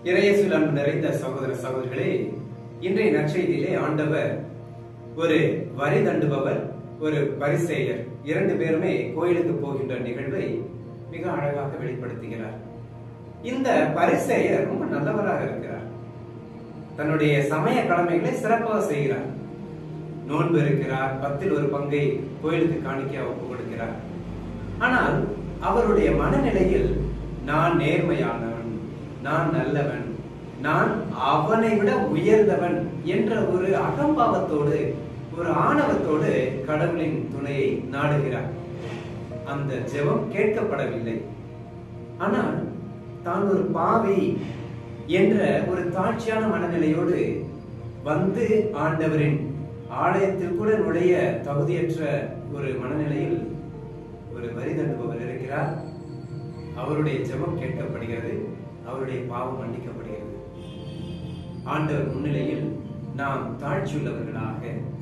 இறையேசுவில் அன்பு நிறைந்த சகோதர சகோதரிகளே இன்றைய நற்செய்தியிலே ஆண்டவர் ஒரு வரி தண்டுபவர் ஒரு பரிசேயர் இரண்டு பேருமே கோயிலுக்கு போகின்ற நிகழ்வை மிக அழகாக வெளிப்படுத்துகிறார் இந்த பரிசேயர் ரொம்ப நல்லவராக இருக்கிறார் தன்னுடைய சமய கடமைகளை சிறப்பாக செய்கிறார் நோன்பு இருக்கிறார் பத்தில் ஒரு பங்கை கோயிலுக்கு காணிக்க ஒப்பு கொடுக்கிறார் ஆனால் அவருடைய மனநிலையில் நான் நேர்மையானவன் நான் நல்லவன் நான் அவனை விட உயர்ந்தவன் என்ற ஒரு அகம்பாவத்தோடு ஒரு ஆணவத்தோடு கடவுளின் துணையை நாடுகிறார் அந்த ஜெபம் கேட்கப்படவில்லை ஆனால் தான் ஒரு பாவி என்ற ஒரு தாட்சியான மனநிலையோடு வந்து ஆண்டவரின் ஆலயத்தில் கூட நுழைய தகுதியற்ற ஒரு மனநிலையில் ஒரு வரி தண்டுபவர் இருக்கிறார் அவருடைய ஜெபம் கேட்கப்படுகிறது அவருடைய பாவம் மன்னிக்கப்படுகிறது ஆண்டவர் முன்னிலையில் நாம் தாழ்ச்சியுள்ளவர்களாக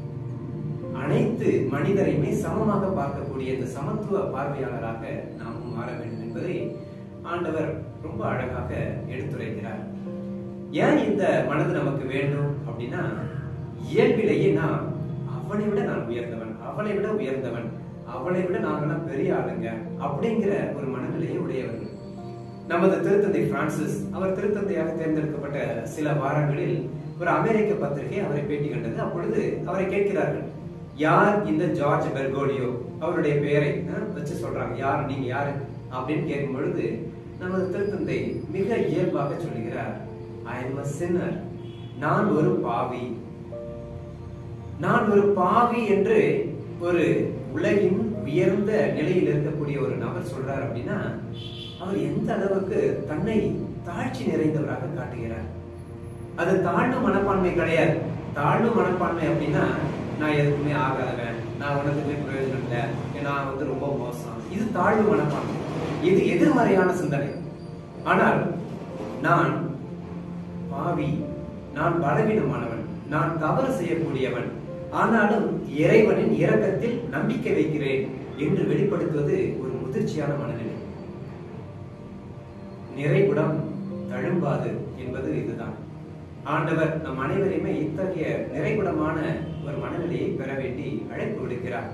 அனைத்து மனிதரையுமே சமமாக பார்க்கக்கூடிய இந்த சமத்துவ பார்வையாளராக நாம் மாற வேண்டும் என்பதை ஆண்டவர் ரொம்ப அழகாக எடுத்துரைக்கிறார் ஏன் இந்த மனது நமக்கு வேண்டும் அப்படின்னா இயல்பிலேயே நாம் அவனை விட நான் உயர்ந்தவன் அவளை விட உயர்ந்தவன் அவளை விட நாங்கெல்லாம் பெரிய ஆளுங்க அப்படிங்கிற ஒரு மனநிலையை உடையவர்கள் நமது திருத்தந்தை பிரான்சிஸ் அவர் திருத்தந்தையாக தேர்ந்தெடுக்கப்பட்ட சில வாரங்களில் ஒரு அமெரிக்க பத்திரிகை அவரை பேட்டி கண்டது அப்பொழுது அவரை கேட்கிறார்கள் யார் இந்த ஜார்ஜ் பெர்கோலியோ அவருடைய பெயரை அஹ், வச்சு சொல்றாங்க யார் நீங்க யாரு அப்படின்னு கேட்கும் பொழுது நமது திருத்தந்தை மிக இயல்பாக சொல்லுகிறார் ஐ எம் a sinner நான் ஒரு பாவி நான் ஒரு பாவி என்று ஒரு உலகின் உயர்ந்த நிலையில் இருக்கக்கூடிய ஒரு நபர் சொல்றார் அப்படின்னா அவர் எந்த அளவுக்கு தன்னை தாழ்ச்சி நிறைந்தவராக காட்டுகிறார் அது தாழ்வு மனப்பான்மை கிடையாது தாழ்வு மனப்பான்மை அப்படின்னா நான் எதுக்குமே ஆகாதவன் நான் உனக்குமே பிரயோஜனம் இல்லை நான் வந்து ரொம்ப மோசம் இது தாழ்வு மனப்பான்மை இது எதிர்மறையான சிந்தனை ஆனால் நான் பாவி நான் பலவீனமானவன் நான் தவறு செய்யக்கூடியவன் ஆனாலும் இறைவனின் இரக்கத்தில் நம்பிக்கை வைக்கிறேன் என்று வெளிப்படுத்துவது ஒரு முதிர்ச்சியான மனநிலை நிறைகுடம் தழும்பாது என்பது இதுதான் ஆண்டவர் நம் அனைவரையுமே இத்தகைய நிறைகுடமான ஒரு மனநிலையை பெற வேண்டி அழைப்பு விடுக்கிறார்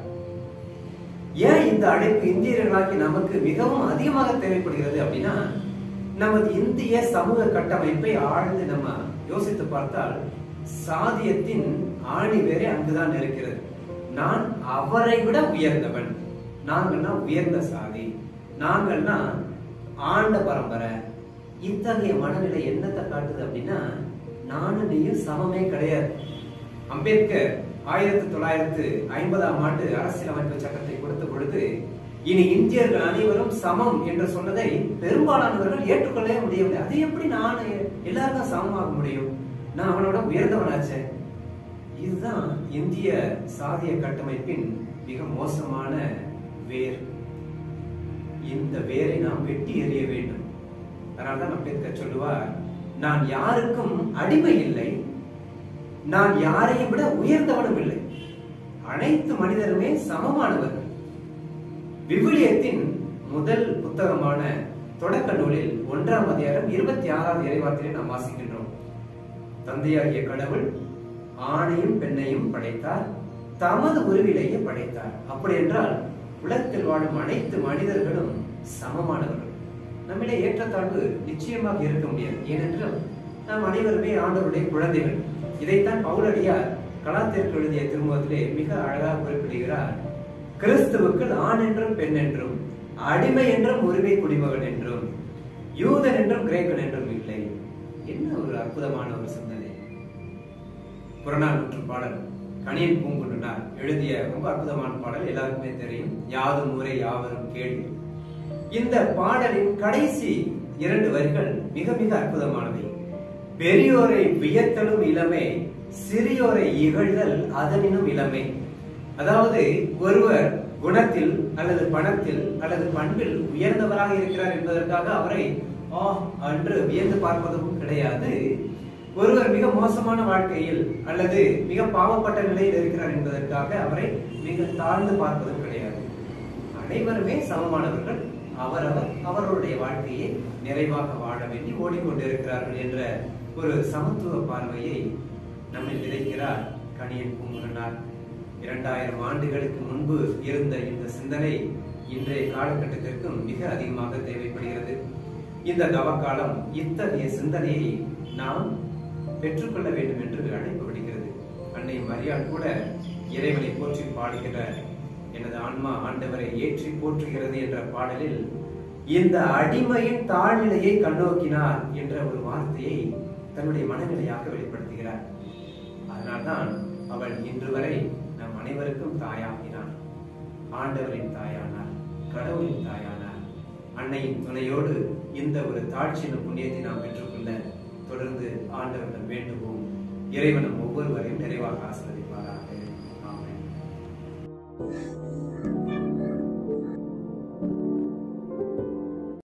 ஏன் இந்த அழைப்பு இந்தியர்களாகி நமக்கு மிகவும் அதிகமாக தேவைப்படுகிறது அப்படின்னா நமது இந்திய சமூக கட்டமைப்பை ஆழ்ந்து நம்ம யோசித்து பார்த்தால் சாதியத்தின் ஆணி வேறே அங்குதான் இருக்கிறது நான் அவரை விட உயர்ந்தவன் நாங்கள்னா உயர்ந்த சாதி நாங்கள்னா ஆண்ட பரம்பரை இத்தகைய மனநிலை என்னத்தை காட்டுது அப்படின்னா நானும் நீயும் சமமே கிடையாது அம்பேத்கர் ஆயிரத்தி தொள்ளாயிரத்து ஐம்பதாம் ஆண்டு அரசியலமைப்பு சட்டத்தை கொடுத்த பொழுது இனி இந்தியர்கள் அனைவரும் சமம் என்று சொன்னதை பெரும்பாலானவர்கள் ஏற்றுக்கொள்ளவே முடியவில்லை அது எப்படி நான் எல்லாருக்கும் சமமாக முடியும் நான் அவனோட உயர்ந்தவனாச்சே இதுதான் இந்திய சாதிய கட்டமைப்பின் மிக மோசமான வேர் இந்த வேரை நாம் வெட்டி எறிய வேண்டும் அதனால்தான் அம்பேத்கர் சொல்லுவார் நான் யாருக்கும் அடிமை இல்லை நான் யாரையும் விட உயர்ந்தவனும் இல்லை அனைத்து மனிதருமே சமமானவர்கள் விவிலியத்தின் முதல் புத்தகமான தொடக்க நூலில் ஒன்றாம் அதிகாரம் இருபத்தி ஆறாவது இறைவார்த்தையை நாம் வாசிக்கின்றோம் தந்தையாகிய கடவுள் ஆணையும் பெண்ணையும் படைத்தார் தமது உருவிலேயே படைத்தார் அப்படி என்றால் உலகத்தில் வாழும் அனைத்து மனிதர்களும் சமமானவர்கள் நம்மிடையே ஏற்றத்தாழ்வு நிச்சயமாக இருக்க முடியாது ஏனென்றால் நாம் அனைவருமே ஆண்டவருடைய குழந்தைகள் இதைத்தான் பவுலடியார் கலாத்திற்கு எழுதிய திருமுகத்திலே மிக அழகாக குறிப்பிடுகிறார் கிறிஸ்துவுக்குள் ஆண் என்றும் பெண் என்றும் அடிமை என்றும் உரிமை குடிமகன் என்றும் யூதன் என்றும் கிரேக்கன் என்றும் இல்லை என்ன ஒரு அற்புதமான ஒரு சிந்தனை புறநானூற்று பாடல் கணியன் பூங்குன்றனார் எழுதிய ரொம்ப அற்புதமான பாடல் எல்லாருக்குமே தெரியும் யாதும் ஊரே யாவரும் கேள்வி இந்த பாடலின் கடைசி இரண்டு வரிகள் மிக மிக அற்புதமானவை பெரியோரை வியத்தலும் இளமை சிறியோரை இகழ்தல் அதனினும் இளமை அதாவது ஒருவர் குணத்தில் அல்லது பணத்தில் அல்லது பண்பில் உயர்ந்தவராக இருக்கிறார் என்பதற்காக அவரை ஆ என்று வியந்து பார்ப்பதும் கிடையாது ஒருவர் மிக மோசமான வாழ்க்கையில் அல்லது மிக பாவப்பட்ட நிலையில் இருக்கிறார் என்பதற்காக அவரை மிக தாழ்ந்து பார்ப்பதும் கிடையாது அனைவருமே சமமானவர்கள் அவரவர் அவர்களுடைய வாழ்க்கையை நிறைவாக வாழ வேண்டி ஓடிக்கொண்டிருக்கிறார்கள் என்ற ஒரு சமத்துவ பார்வையை நம்மில் விதைக்கிறார் கணியன் பூங்குரனார் இரண்டாயிரம் ஆண்டுகளுக்கு முன்பு இருந்த இந்த சிந்தனை இன்றைய காலகட்டத்திற்கும் மிக அதிகமாக தேவைப்படுகிறது இந்த தவக்காலம் இத்தகைய சிந்தனையை நாம் பெற்றுக்கொள்ள வேண்டும் என்று அழைப்பு விடுகிறது அன்னை மரியாள் கூட இறைவனை போற்றி பாடுகிற எனது ஆன்மா ஆண்டவரை ஏற்றி போற்றுகிறது என்ற பாடலில் இந்த அடிமையின் தாழ்நிலையை கண்ணோக்கினார் என்ற ஒரு வார்த்தையை தன்னுடைய மனநிலையாக வெளிப்படுத்துகிறார் அதனால்தான் அவள் இன்று வரை நம் அனைவருக்கும் தாயாகினார் ஆண்டவரின் தாயானார் கடவுளின் தாயானார் அன்னையின் துணையோடு இந்த ஒரு தாட்சியின் புண்ணியத்தை நாம் பெற்றுக்கொள்ள தொடர்ந்து ஆண்டவரிடம் வேண்டுவோம் இறைவனும் ஒவ்வொருவரையும் நிறைவாக ஆசிரியர்